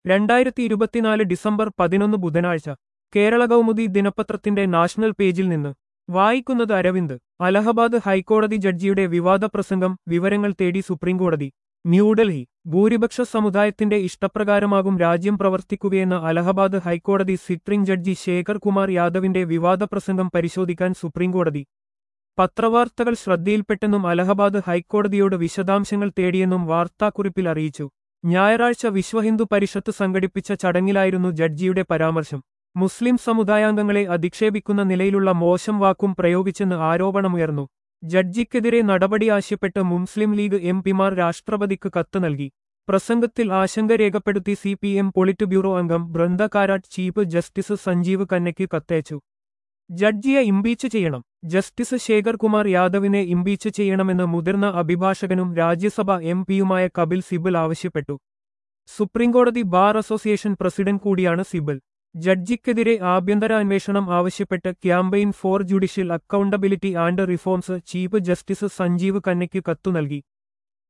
രണ്ടായിരത്തി ഇരുപത്തിനാല് ഡിസംബർ പതിനൊന്ന് ബുധനാഴ്ച കേരള കൗമുദി ദിനപത്രത്തിന്റെ നാഷണൽ പേജിൽ നിന്ന് വായിക്കുന്നത് അരവിന്ദ് അലഹബാദ് ഹൈക്കോടതി ജഡ്ജിയുടെ വിവാദ പ്രസംഗം വിവരങ്ങൾ തേടി സുപ്രീംകോടതി ന്യൂഡൽഹി ഭൂരിപക്ഷ സമുദായത്തിന്റെ ഇഷ്ടപ്രകാരമാകും രാജ്യം പ്രവർത്തിക്കുകയെന്ന് അലഹബാദ് ഹൈക്കോടതി സിറ്റിംഗ് ജഡ്ജി ശേഖർ കുമാർ യാദവിന്റെ വിവാദ പ്രസംഗം പരിശോധിക്കാൻ സുപ്രീംകോടതി പത്രവാർത്തകൾ ശ്രദ്ധയിൽപ്പെട്ടെന്നും അലഹബാദ് ഹൈക്കോടതിയോട് വിശദാംശങ്ങൾ തേടിയെന്നും വാർത്താക്കുറിപ്പിൽ അറിയിച്ചു ഞായറാഴ്ച വിശ്വഹിന്ദു പരിഷത്ത് സംഘടിപ്പിച്ച ചടങ്ങിലായിരുന്നു ജഡ്ജിയുടെ പരാമർശം മുസ്ലിം സമുദായാംഗങ്ങളെ അധിക്ഷേപിക്കുന്ന നിലയിലുള്ള മോശം വാക്കും പ്രയോഗിച്ചെന്ന് ആരോപണമുയർന്നു ജഡ്ജിക്കെതിരെ നടപടി ആവശ്യപ്പെട്ട് മുസ്ലിം ലീഗ് എം പിമാർ രാഷ്ട്രപതിക്ക് കത്ത് നൽകി പ്രസംഗത്തിൽ ആശങ്ക രേഖപ്പെടുത്തി C P M polit bureau അംഗം ബൃന്ദ കാരാട്ട് ചീഫ് ജസ്റ്റിസ് സഞ്ജീവ് കന്നയ്ക്ക് കത്തയച്ചു ജഡ്ജിയെ ഇംപീച്ച് ചെയ്യണം ജസ്റ്റിസ് ശേഖർ കുമാർ യാദവിനെ ഇംപീച്ച് ചെയ്യണമെന്ന് മുതിർന്ന അഭിഭാഷകനും രാജ്യസഭ എം പിയുമായ കപിൽ സിബൽ ആവശ്യപ്പെട്ടു സുപ്രീംകോടതി ബാർ അസോസിയേഷൻ പ്രസിഡന്റ് കൂടിയാണ് സിബൽ ജഡ്ജിക്കെതിരെ ആഭ്യന്തര അന്വേഷണം ആവശ്യപ്പെട്ട് campaign for judicial accountability and reforms chief justice Sanjiv കന്നയ്ക്ക് കത്തു നൽകി